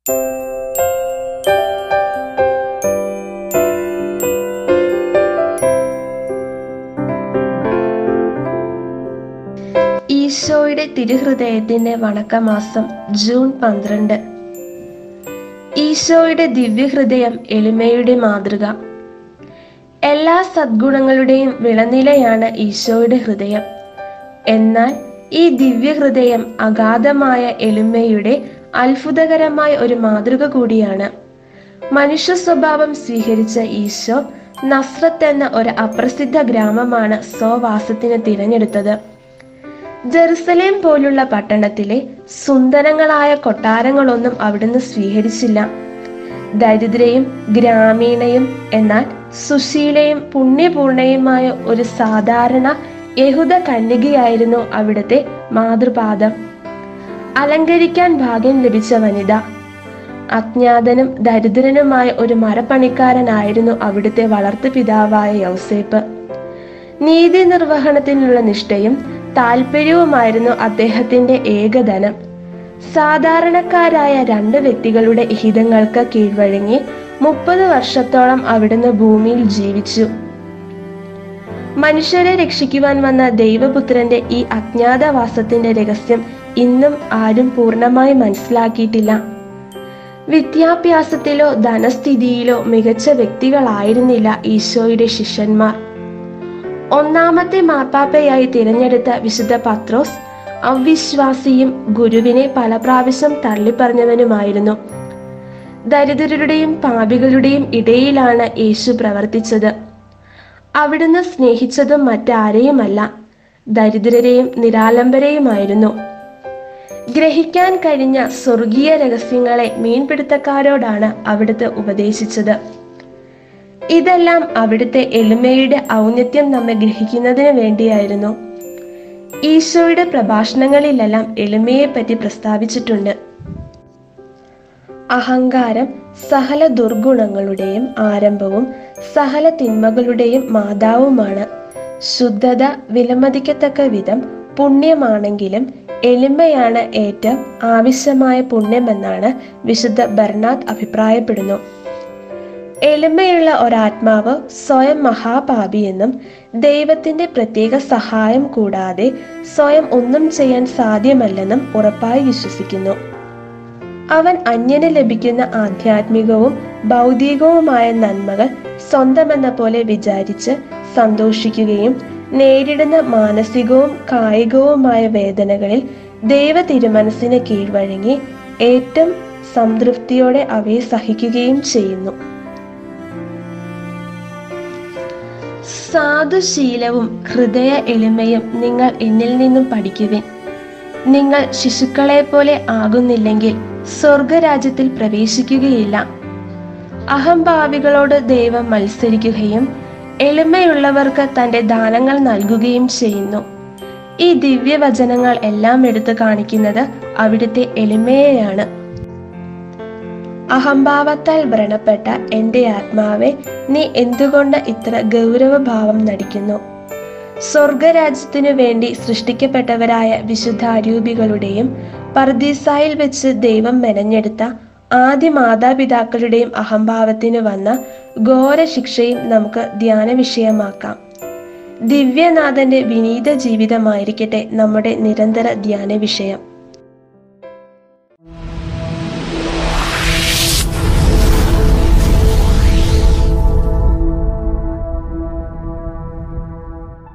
ഈശോയുടെ തിരുഹൃദയത്തിന്റെ വണക്കമാസം ജൂൺ പന്ത്രണ്ട് ഈശോയുടെ ദിവ്യഹൃദയം എളിമയുടെ മാതൃക എല്ലാ സദ്ഗുണങ്ങളുടെയും വിളനിലയാണ് ഈശോയുടെ ഹൃദയം എന്നാൽ ഈ ദിവ്യഹൃദയം അഗാധമായ എളിമയുടെ അത്ഭുതകരമായ ഒരു മാതൃക കൂടിയാണ് മനുഷ്യ സ്വഭാവം സ്വീകരിച്ച ഈശോ നസ്രത്ത് എന്ന ഒരു അപ്രസിദ്ധ ഗ്രാമമാണ് സ്വവാസത്തിന് തിരഞ്ഞെടുത്തത് ജെറുസലേം പോലുള്ള പട്ടണത്തിലെ സുന്ദരങ്ങളായ കൊട്ടാരങ്ങളൊന്നും അവിടുന്ന് സ്വീകരിച്ചില്ല ദരിദ്രയും ഗ്രാമീണയും എന്നാൽ സുശീലയും പുണ്യപൂർണയുമായ ഒരു സാധാരണ യഹൂദ കന്യകയായിരുന്നു അവിടുത്തെ മാതൃപാദം അലങ്കരിക്കാൻ ഭാഗ്യം ലഭിച്ച വനിത അജ്ഞാതനും ദരിദ്രനുമായ ഒരു മരപ്പണിക്കാരനായിരുന്നു അവിടുത്തെ വളർത്തു പിതാവായ യൗസേപ്പ് നീതി നിർവഹണത്തിനുള്ള നിഷ്ഠയും താല്പര്യവുമായിരുന്നു അദ്ദേഹത്തിന്റെ ഏകധനം സാധാരണക്കാരായ രണ്ട് വ്യക്തികളുടെ ഹിതങ്ങൾക്ക് കീഴ്വഴങ്ങി മുപ്പത് വർഷത്തോളം അവിടുന്ന് ഭൂമിയിൽ ജീവിച്ചു മനുഷ്യരെ രക്ഷിക്കുവാൻ വന്ന ദൈവപുത്രന്റെ ഈ അജ്ഞാതവാസത്തിന്റെ രഹസ്യം ഇന്നും ആരും പൂർണ്ണമായി മനസ്സിലാക്കിയിട്ടില്ല വിദ്യാഭ്യാസത്തിലോ ധനസ്ഥിതിയിലോ മികച്ച വ്യക്തികളായിരുന്നില്ല ഈശോയുടെ ശിഷ്യന്മാർ ഒന്നാമത്തെ മാർപ്പാപ്പയായി തിരഞ്ഞെടുത്ത വിശുദ്ധ പത്രോസ് അവിശ്വാസിയും ഗുരുവിനെ പല പ്രാവശ്യം തള്ളിപ്പറഞ്ഞവനുമായിരുന്നു ദരിദ്രരുടെയും പാപികളുടെയും ഇടയിലാണ് യേശു പ്രവർത്തിച്ചത് അവിടുന്ന് സ്നേഹിച്ചതും മറ്റാരെയുമല്ല ദരിദ്രരെയും നിരാലംബരെയുമായിരുന്നു ഗ്രഹിക്കാൻ കഴിഞ്ഞ സ്വർഗീയ രഹസ്യങ്ങളെ മീൻപിടുത്തക്കാരോടാണ് അവിടുത്തെ ഉപദേശിച്ചത് ഇതെല്ലാം അവിടുത്തെ എളിമയുടെ ഔന്നത്യം നമ്മെ ഗ്രഹിക്കുന്നതിന് വേണ്ടിയായിരുന്നു ഈശോയുടെ പ്രഭാഷണങ്ങളിലെല്ലാം എളിമയെപ്പറ്റി പ്രസ്താവിച്ചിട്ടുണ്ട് അഹങ്കാരം സകല ദുർഗുണങ്ങളുടെയും ആരംഭവും സകല തിന്മകളുടെയും മാതാവുമാണ് ശുദ്ധത വിലമതിക്കത്തക്ക വിധം പുണ്യമാണെങ്കിലും എളിമയാണ് ഏറ്റവും ആവശ്യമായ പുണ്യമെന്നാണ് വിശുദ്ധ ബർണാദ് അഭിപ്രായപ്പെടുന്നു എളിമയുള്ള ഒരാത്മാവ് സ്വയം മഹാപാപിയെന്നും ദൈവത്തിന്റെ പ്രത്യേക സഹായം കൂടാതെ സ്വയം ഒന്നും ചെയ്യാൻ സാധ്യമല്ലെന്നും ഉറപ്പായി വിശ്വസിക്കുന്നു അവൻ അന്യന് ലഭിക്കുന്ന ആധ്യാത്മികവും ഭൗതികവുമായ നന്മകൾ സ്വന്തമെന്ന പോലെ വിചാരിച്ച് സന്തോഷിക്കുകയും നേരിടുന്ന മാനസികവും കായികവുമായ വേദനകളിൽ ദൈവ തിരുമനസ്സിന് കീഴ്വഴങ്ങി ഏറ്റവും സംതൃപ്തിയോടെ അവയെ സഹിക്കുകയും ചെയ്യുന്നു സാധുശീലവും ഹൃദയ എളിമയും നിങ്ങൾ എന്നിൽ നിന്നും പഠിക്കുവിൻ നിങ്ങൾ ശിശുക്കളെ പോലെ ആകുന്നില്ലെങ്കിൽ സ്വർഗരാജ്യത്തിൽ പ്രവേശിക്കുകയില്ല അഹംഭാവികളോട് ദൈവം മത്സരിക്കുകയും എളിമയുള്ളവർക്ക് തന്റെ ദാനങ്ങൾ നൽകുകയും ചെയ്യുന്നു ഈ ദിവ്യവചനങ്ങൾ എല്ലാം എടുത്തു കാണിക്കുന്നത് അവിടുത്തെ എളിമയെയാണ് അഹംഭാവത്താൽ വ്രണപ്പെട്ട എൻ്റെ ആത്മാവെ നീ എന്തുകൊണ്ട് ഇത്ര ഗൗരവഭാവം നടിക്കുന്നു സ്വർഗരാജ്യത്തിനു വേണ്ടി സൃഷ്ടിക്കപ്പെട്ടവരായ വിശുദ്ധ അരൂപികളുടെയും പർദീസായിൽ വെച്ച് ദൈവം മെനഞ്ഞെടുത്ത ആദ്യ മാതാപിതാക്കളുടെയും അഹംഭാവത്തിന് വന്ന ഘോര ശിക്ഷയും നമുക്ക് ധ്യാന വിഷയമാക്കാം ദിവ്യനാഥന്റെ വിനീത ജീവിതമായിരിക്കട്ടെ നമ്മുടെ നിരന്തര ധ്യാന വിഷയം